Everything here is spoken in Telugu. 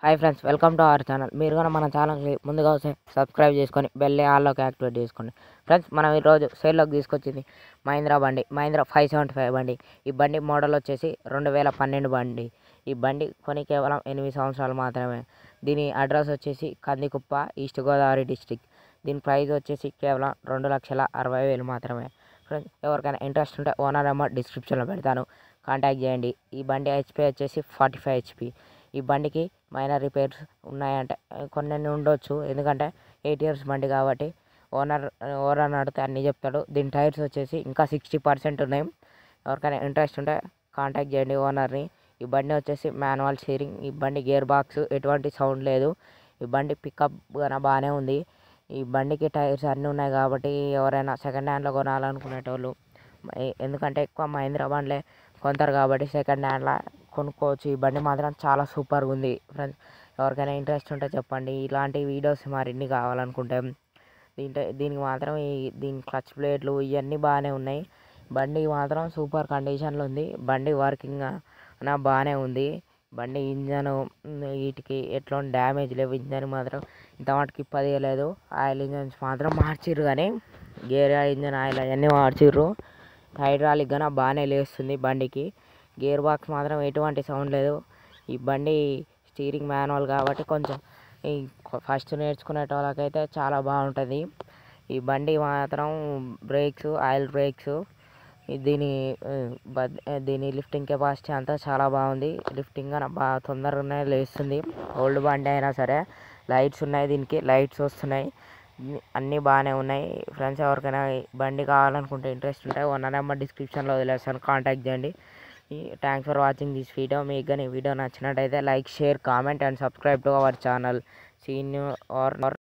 hi friends welcome to our channel మీరు కూడా మన ఛానల్కి ముందుగా వస్తే సబ్స్క్రైబ్ చేసుకొని బెల్ ఆల్లోకి యాక్టివేట్ చేసుకోండి ఫ్రెండ్స్ మనం ఈరోజు సేల్లోకి తీసుకొచ్చింది మహీంద్రా బండి మహీంద్రా ఫైవ్ సెవెంటీ ఫైవ్ బండి ఈ బండి మోడల్ వచ్చేసి రెండు వేల పన్నెండు బండి ఈ బండి కొని కేవలం ఎనిమిది సంవత్సరాలు మాత్రమే దీని అడ్రస్ వచ్చేసి కందికుప్ప ఈస్ట్ గోదావరి డిస్టిక్ దీని ప్రైస్ వచ్చేసి కేవలం రెండు లక్షల అరవై వేలు మాత్రమే ఫ్రెండ్స్ ఎవరికైనా ఇంట్రెస్ట్ ఉంటే ఓనర్ నెంబర్ డిస్క్రిప్షన్లో పెడతాను కాంటాక్ట్ చేయండి ఈ బండి హెచ్పి వచ్చేసి ఫార్టీ ఫైవ్ హెచ్పి ఈ బండికి మైనర్ రిపేర్స్ ఉన్నాయంటే కొన్ని ఉండొచ్చు ఎందుకంటే ఎయిట్ ఇయర్స్ బండి కాబట్టి ఓనర్ ఓనర్ అడిగితే అన్నీ చెప్తాడు దీని టైర్స్ వచ్చేసి ఇంకా సిక్స్టీ పర్సెంట్ ఉన్నాయి ఎవరికైనా ఇంట్రెస్ట్ ఉంటే కాంటాక్ట్ చేయండి ఓనర్ని ఈ బండి వచ్చేసి మాన్యువల్ స్టీరింగ్ ఈ బండి గేర్ బాక్స్ ఎటువంటి సౌండ్ లేదు ఈ బండి పికప్ కూడా బాగానే ఉంది ఈ బండికి టైర్స్ అన్నీ ఉన్నాయి కాబట్టి ఎవరైనా సెకండ్ హ్యాండ్లో కొనాలనుకునేటోళ్ళు ఎ- ఎందుకంటే ఎక్కువ మహీంద్రా బండ్లే కొంటారు కాబట్టి సెకండ్ హ్యాండ్లో కొనుక్కోవచ్చు ఈ బండి మాత్రం చాలా సూపర్గా ఉంది ఫ్రెండ్స్ ఎవరికైనా ఇంట్రెస్ట్ ఉంటే చెప్పండి ఇలాంటి వీడియోస్ మరిన్ని కావాలనుకుంటే దీంట్లో దీనికి మాత్రం ఈ దీని క్లచ్ ప్లేట్లు ఇవన్నీ బాగానే ఉన్నాయి బండి మాత్రం సూపర్ కండిషన్లో ఉంది బండి వర్కింగ్ నా బాగానే ఉంది బండి ఇంజన్ వీటికి ఎట్లా డ్యామేజ్ లేవు ఇంజన్ మాత్రం ఇంత మటుకు ఇప్పదీయలేదు ఆయిల్ ఇంజన్స్ మాత్రం మార్చిర్రు కానీ గేర్ ఇంజన్ ఆయిల్ అవన్నీ మార్చిర్రు హైడ్రాలిక్ గాన బాగానే లేస్తుంది బండికి గేర్ బాక్స్ మాత్రం ఎటువంటి సౌండ్ లేదు ఈ బండి స్టీరింగ్ మాన్యువల్ కాబట్టి కొంచెం ఈ ఫస్ట్ నేర్చుకునే వాళ్ళకైతే చాలా బాగుంటుంది ఈ బండి మాత్రం బ్రేక్స్ ఆయిల్ బ్రేక్స్ ఈ దీని ఆ, బద్- ఆ, దీని లిఫ్టింగ్ కెపాసిటీ అంతా చాలా బాగుంది లిఫ్టింగ్ అని బాగా తొందరగానే లేస్తుంది ఓల్డ్ బండి అయినా సరే లైట్స్ ఉన్నాయి దీనికి లైట్స్ వస్తున్నాయి ఇన్ని- అన్నీ బాగానే ఉన్నాయి ఫ్రెండ్స్ ఎవరికైనా ఈ బండి కావాలనుకుంటే ఇంట్రెస్ట్ ఉంటే వన్ నెంబర్ డిస్క్రిప్షన్లో వదిలేస్తాను కాంటాక్ట్ చేయండి thanks for watching this video మీకు కానీ వీడియో నచ్చినట్టయితే like share comment and subscribe to our channel సీన్ ఆర్